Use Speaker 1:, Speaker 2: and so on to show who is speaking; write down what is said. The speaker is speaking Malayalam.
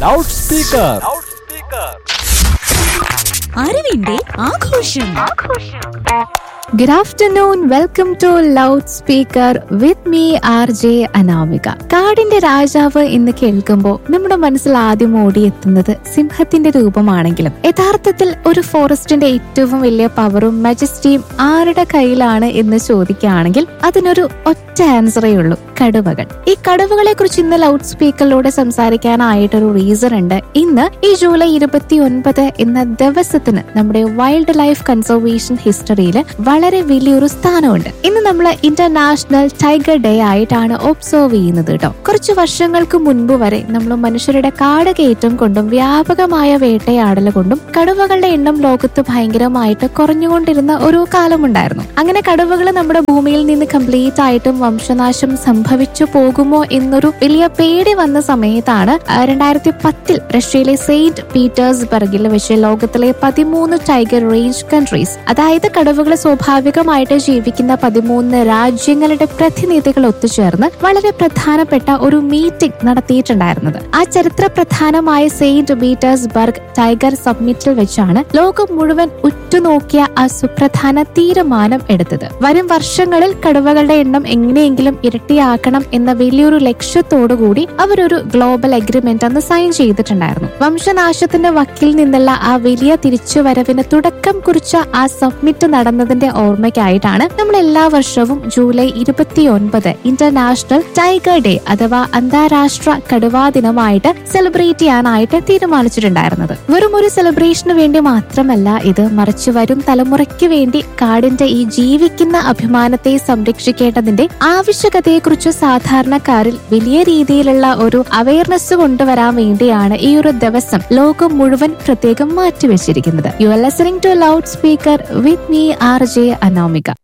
Speaker 1: ലൗഡ് സ്പീക്കർ
Speaker 2: അറിവിന്റെ ആഘോഷം
Speaker 3: Good afternoon. Welcome to Loudspeaker with me, R J Anamika കാടിന്റെ രാജാവ് എന്ന് കേൾക്കുമ്പോൾ നമ്മുടെ മനസ്സിൽ ആദ്യം ഓടിയെത്തുന്നത് സിംഹത്തിന്റെ രൂപമാണെങ്കിലും യഥാർത്ഥത്തിൽ ഒരു ഫോറസ്റ്റിന്റെ ഏറ്റവും വലിയ പവറും മജസ്റ്റിയും ആരുടെ കയ്യിലാണ് എന്ന് ചോദിക്കുകയാണെങ്കിൽ അതിനൊരു ഒറ്റ ആൻസറേ ഉള്ളൂ കടുവകൾ ഈ കടുവകളെ കുറിച്ച് ഇന്ന് ലൗഡ് സ്പീക്കറിലൂടെ സംസാരിക്കാനായിട്ടൊരു റീസൺ ഉണ്ട് ഇന്ന് ഈ ജൂലൈ ഇരുപത്തി ഒൻപത് എന്ന ദിവസത്തിന് നമ്മുടെ വൈൽഡ് ലൈഫ് കൺസർവേഷൻ ഹിസ്റ്ററിയിൽ വളരെ വലിയൊരു സ്ഥാനമുണ്ട് ഇന്ന് നമ്മൾ ഇന്റർനാഷണൽ ടൈഗർ ഡേ ആയിട്ടാണ് ഒബ്സർവ് ചെയ്യുന്നത് കേട്ടോ കുറച്ച് വർഷങ്ങൾക്ക് മുൻപ് വരെ നമ്മൾ മനുഷ്യരുടെ കാട് കയറ്റം കൊണ്ടും വ്യാപകമായ വേട്ടയാടൽ കൊണ്ടും കടുവകളുടെ എണ്ണം ലോകത്ത് ഭയങ്കരമായിട്ട് കുറഞ്ഞുകൊണ്ടിരുന്ന ഒരു കാലമുണ്ടായിരുന്നു അങ്ങനെ കടുവകൾ നമ്മുടെ ഭൂമിയിൽ നിന്ന് കംപ്ലീറ്റ് ആയിട്ടും വംശനാശം സംഭവിച്ചു പോകുമോ എന്നൊരു വലിയ പേടി വന്ന സമയത്താണ് ആ, രണ്ടായിരത്തി പത്തിൽ റഷ്യയിലെ സെയിന്റ് പീറ്റേഴ്സ്ബർഗിൽ വെച്ച് ലോകത്തിലെ പതിമൂന്ന് ടൈഗർ റേഞ്ച് കൺട്രീസ് അതായത് കടുവകൾ സ്വാഭാവികമായിട്ട് ജീവിക്കുന്ന പതിമൂന്ന് രാജ്യങ്ങളുടെ പ്രതിനിധികൾ ഒത്തുചേർന്ന് വളരെ പ്രധാനപ്പെട്ട ഒരു മീറ്റിംഗ് നടത്തിയിട്ടുണ്ടായിരുന്നത് ആ ചരിത്ര പ്രധാനമായ സെയിന്റ് പീറ്റേഴ്സ്ബർഗ് ടൈഗർ സബ്മിറ്റിൽ വെച്ചാണ് ലോകം മുഴുവൻ ഉറ്റുനോക്കിയ ആ സുപ്രധാന തീരുമാനം എടുത്തത് വരും വർഷങ്ങളിൽ കടുവകളുടെ എണ്ണം എങ്ങനെയെങ്കിലും ഇരട്ടിയാക്കണം എന്ന വലിയൊരു ലക്ഷ്യത്തോടുകൂടി അവരൊരു ഗ്ലോബൽ അഗ്രിമെന്റ് അന്ന് സൈൻ ചെയ്തിട്ടുണ്ടായിരുന്നു വംശനാശത്തിന്റെ വക്കിൽ നിന്നുള്ള ആ വലിയ തിരിച്ചുവരവിന് തുടക്കം കുറിച്ച ആ സബ്മിറ്റ് നടന്നതിന്റെ ഓർമ്മയ്ക്കായിട്ടാണ് നമ്മൾ എല്ലാ വർഷവും ജൂലൈ ഇരുപത്തിയൊൻപത് ഇന്റർനാഷണൽ ടൈഗർ ഡേ അഥവാ അന്താരാഷ്ട്ര കടുവാ ദിനമായിട്ട് സെലിബ്രേറ്റ് ചെയ്യാനായിട്ട് തീരുമാനിച്ചിട്ടുണ്ടായിരുന്നത് വെറും ഒരു സെലിബ്രേഷന് വേണ്ടി മാത്രമല്ല ഇത് മറിച്ച് വരും തലമുറയ്ക്ക് വേണ്ടി കാടിന്റെ ഈ ജീവിക്കുന്ന അഭിമാനത്തെ സംരക്ഷിക്കേണ്ടതിന്റെ ആവശ്യകതയെക്കുറിച്ച് സാധാരണക്കാരിൽ വലിയ രീതിയിലുള്ള ഒരു അവയർനെസ് കൊണ്ടുവരാൻ വേണ്ടിയാണ് ഈ ഒരു ദിവസം ലോകം മുഴുവൻ പ്രത്യേകം മാറ്റിവെച്ചിരിക്കുന്നത് you are listening to loudspeaker with me R J Anamika